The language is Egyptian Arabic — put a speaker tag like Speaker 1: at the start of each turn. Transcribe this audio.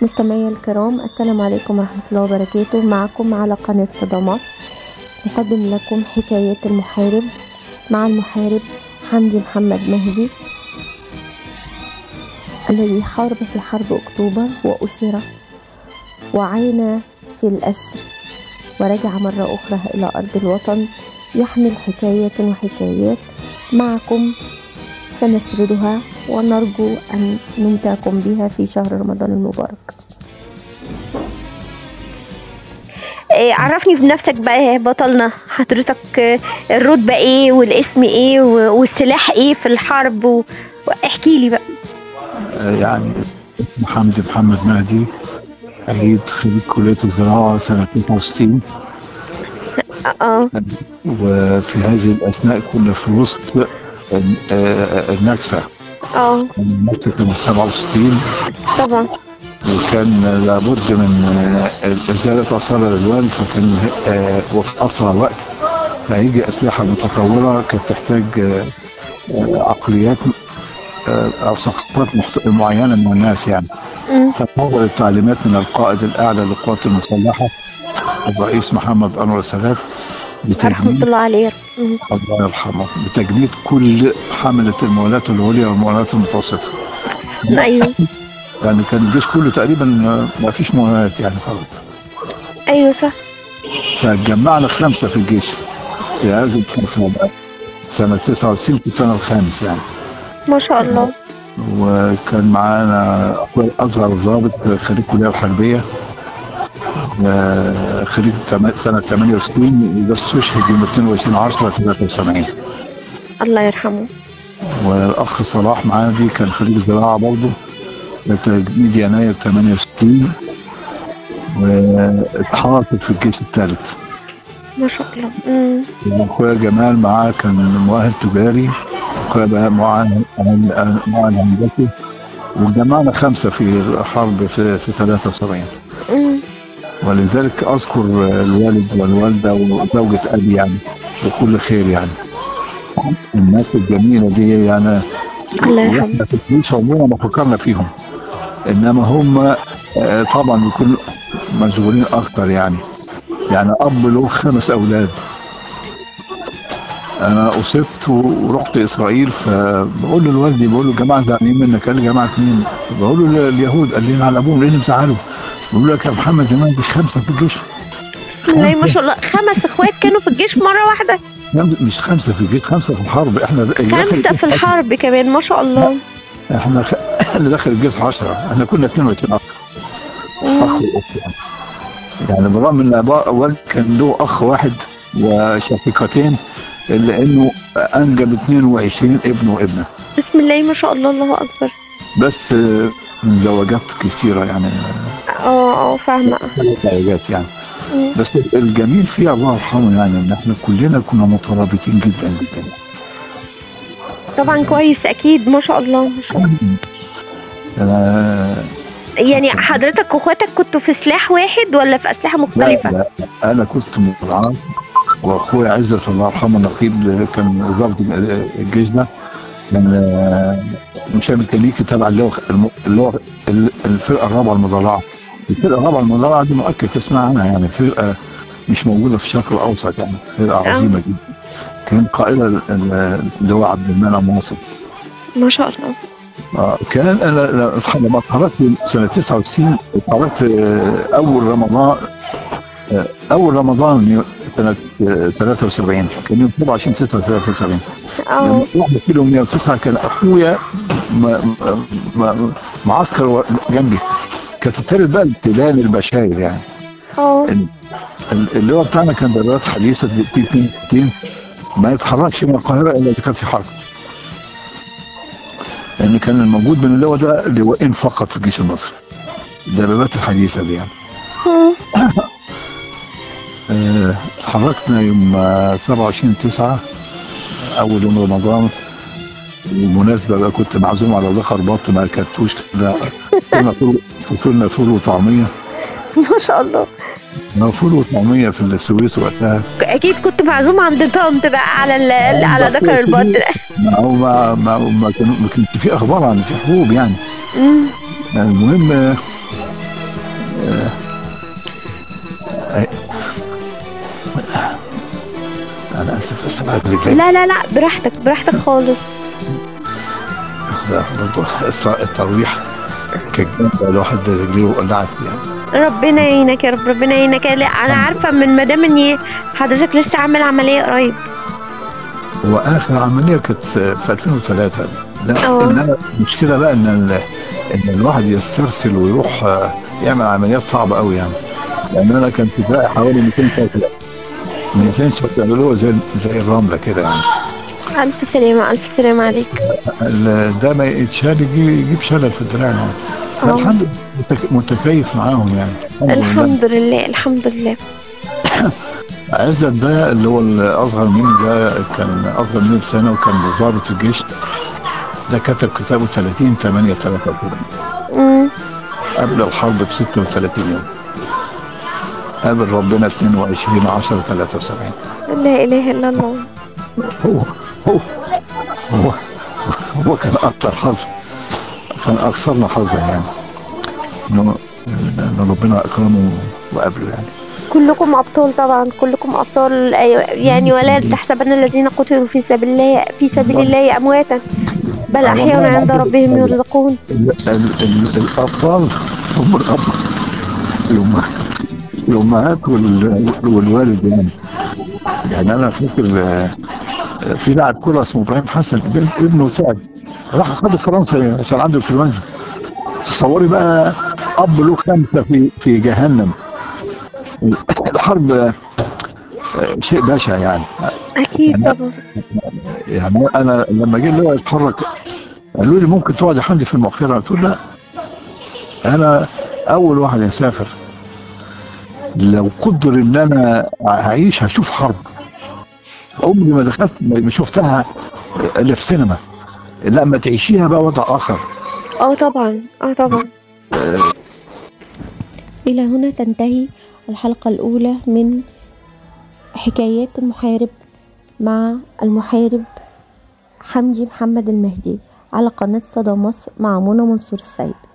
Speaker 1: مستمعي الكرام السلام عليكم ورحمة الله وبركاته معكم على قناة صدى مصر نقدم لكم حكايات المحارب مع المحارب حمدي محمد مهدي الذي حارب في حرب أكتوبر وأسر وعانى في الأسر ورجع مرة أخرى إلى أرض الوطن يحمل حكايات وحكايات معكم سنسردها ونرجو أن نمتعكم بها في شهر رمضان المبارك
Speaker 2: إيه، عرفني بنفسك بقى يا بطلنا حضرتك آه، الرتبة ايه والاسم ايه و- والسلاح ايه في الحرب و- واحكي لي بقى
Speaker 3: يعني اسمه حمدي محمد مهدي عيد خريج كلية الزراعة سنة 62
Speaker 2: اه
Speaker 3: وفي هذه الأثناء كنا في وسط ال- آه، النكسة
Speaker 2: اه
Speaker 3: النكسة كانت 67
Speaker 2: طبعا
Speaker 3: وكان لابد من آه، إزالة آثار الألوان فكان آه، وفي أسرع وقت فهيجي أسلحة متطورة كانت تحتاج آه، آه، عقليات آه، أو ثقافات مخت- معينة من الناس يعني
Speaker 2: مم.
Speaker 3: فتطور التعليمات من القائد الأعلى للقوات المسلحة الرئيس محمد أنور السادات
Speaker 2: رحمة
Speaker 3: بتجنيد
Speaker 2: الله عليه مم.
Speaker 3: الله يرحمه بتجنيد كل حملة الموالات العليا والموالات المتوسطة
Speaker 2: ايوه
Speaker 3: يعني كان الجيش كله تقريبا ما فيش موالات يعني خلاص
Speaker 2: ايوه صح
Speaker 3: فجمعنا خمسة في الجيش في هذه الفترة بقى. سنة 99 كنت أنا الخامس يعني
Speaker 2: ما شاء الله
Speaker 3: وكان معانا أخويا الأصغر ضابط خريج الكلية الحربية آه، خريج تم- سنة 68 وده استشهد يوم 22 10 73
Speaker 2: الله يرحمه
Speaker 3: والأخ صلاح معانا دي كان خريج زراعة برضه تجنيد يناير 68 واتحرك في الجيش الثالث
Speaker 2: ما شاء الله مم.
Speaker 3: واخويا جمال معاه كان مؤهل تجاري اخويا بقى معاه معاه هندسي وجمعنا خمسه في الحرب في في 73
Speaker 2: مم.
Speaker 3: ولذلك اذكر الوالد والوالده وزوجة ابي يعني بكل خير يعني الناس الجميله دي يعني
Speaker 2: الله يرحمه
Speaker 3: واحنا في الجيش عمرنا ما فكرنا فيهم انما هم آه، طبعا بيكونوا مشغولين اكتر يعني يعني اب له خمس اولاد انا اصبت ورحت اسرائيل فبقول لوالدي بقول له جماعه زعلانين منك قال لي جماعه مين؟ بقول له اليهود قال لي على ابوهم ليه اللي مزعلهم؟ بقول له لك يا محمد زمان دي خمسه في الجيش
Speaker 2: بسم الله ما شاء الله خمس اخوات كانوا في الجيش مرة واحدة
Speaker 3: مش خمسه في الجيش خمسه في الحرب احنا اللي داخل
Speaker 2: خمسة
Speaker 3: الجيش
Speaker 2: في الحرب كمان ما شاء الله
Speaker 3: احنا خ... اللي داخل الجيش 10 احنا كنا 22 اخ اخ واخت يعني يعني بالرغم ان ابا والد كان له اخ واحد وشقيقتين الا انه انجب 22 ابن وابنه
Speaker 2: بسم الله ما شاء الله الله اكبر
Speaker 3: بس آه، من زواجات كثيره يعني
Speaker 2: اه اه فاهمة
Speaker 3: ثلاث زواجات يعني
Speaker 2: مم.
Speaker 3: بس الجميل فيها الله يرحمه يعني ان احنا كلنا كنا مترابطين جدا جدا
Speaker 2: طبعا كويس اكيد ما شاء الله ما شاء الله
Speaker 3: انا
Speaker 2: يعني حضرتك واخواتك كنتوا في سلاح واحد ولا في اسلحه
Speaker 3: لا,
Speaker 2: مختلفه
Speaker 3: لا انا كنت مدرعات واخويا عزت الله يرحمه النقيب كان ضابط الجيش ده كان آه، مشاة ميكانيكي تبع اللي هو الم- اللي هو ال- الفرقه الرابعه المدرعه الفرقه الرابعه المدرعه دي مؤكد تسمع عنها يعني فرقه مش موجوده في الشرق الاوسط يعني فرقه
Speaker 2: آه.
Speaker 3: عظيمه جدا كان قائلها ال- ال- اللي هو عبد المنعم واصل
Speaker 2: ما شاء الله
Speaker 3: آه، كان انا أنا لما اتخرجت سنه 99 اتخرجت آه، اول رمضان آه، اول رمضان سنه آه، 73 كان يوم 27 6 73
Speaker 2: اه
Speaker 3: لما رحنا كيلو 109 كان اخويا م- م- م- معسكر و- جنبي كانت ابتدت بقى الابتدان البشاير يعني
Speaker 2: اه
Speaker 3: ال- اللي هو بتاعنا كان دبابات حديثه تي 2 ما يتحركش من القاهره الا اذا كانت في حرب لان كان الموجود من اللواء ده لواءين فقط في الجيش المصري الدبابات الحديثه دي يعني
Speaker 2: مم.
Speaker 3: آه، اتحركنا يوم آه، 27 9 اول يوم رمضان بالمناسبة بقى كنت معزوم على ذخر بط ما اكلتوش كده فطرنا فول فطرنا فول وطعمية
Speaker 2: ما شاء الله
Speaker 3: ما فول وطعمية في السويس وقتها
Speaker 2: اكيد كنت معزوم عند طنط بقى على ال... على ذكر البط ده
Speaker 3: ما هو ما ما ما كان ما كانش في اخبار عن في حروب يعني
Speaker 2: مم.
Speaker 3: يعني المهم آه، آه، انا اسف بس بعد رجلي
Speaker 2: لا لا لا براحتك براحتك خالص
Speaker 3: برضه الص- الترويح كان جنب الواحد رجليه وقلعت فيها
Speaker 2: ربنا يعينك يا رب ربنا يعينك لا انا عارفه من مدام ان حضرتك لسه عامل عمليه قريب
Speaker 3: واخر عمليه كانت في 2003 لا
Speaker 2: اه.
Speaker 3: انما المشكله بقى ان ال- ان الواحد يسترسل ويروح آه، يعمل عمليات صعبه قوي يعني لان انا كان كفايه حوالي 200 شكل 200 شكل اللي هو زي زي الرمله كده يعني
Speaker 2: الف سلامه الف سلامه عليك
Speaker 3: ال- ده ما يتشال يجيب, يجيب شلل في الدراع يعني
Speaker 2: اه.
Speaker 3: فالحمد لله متك- متكيف معاهم يعني لله.
Speaker 2: الحمد لله الحمد لله
Speaker 3: عزت ده اللي هو الاصغر مني ده كان اصغر مني بسنه وكان ضابط في الجيش ده كتب كتابه 30 8 83
Speaker 2: امم
Speaker 3: قبل الحرب ب 36 يوم قابل ربنا 22 10 73
Speaker 2: لا اله الا الله
Speaker 3: هو هو هو هو كان اكثر حظ كان اكثرنا حظا يعني انه إن ربنا اكرمه وقابله يعني
Speaker 2: كلكم ابطال طبعا كلكم ابطال أيوة، يعني ولا تحسبن الذين قتلوا في سبيل الله في سبيل الله امواتا بل احياء عند ربهم يرزقون
Speaker 3: ال- ال- ال- الأطفال هم الأب الأمهات الأمهات وال- والوالد يعني يعني أنا فاكر آه، في لاعب كرة اسمه إبراهيم حسن ابن- ابنه تعب راح خد فرنسا عشان عنده انفلونزا تصوري بقى أب له خمسة في في جهنم الحرب آه، شيء بشع يعني
Speaker 2: اكيد طبعا
Speaker 3: يعني انا لما جه اللواء يتحرك قالوا لي ممكن تقعد يا حمدي في المؤخره قلت له لا انا اول واحد يسافر لو قدر ان انا هعيش هشوف حرب عمري ما دخلت ما شفتها الا في سينما لا ما تعيشيها بقى وضع اخر
Speaker 2: اه طبعا اه طبعا
Speaker 1: إلى هنا تنتهي الحلقة الأولى من حكايات المحارب مع المحارب حمدي محمد المهدي على قناة صدى مصر مع منى منصور السيد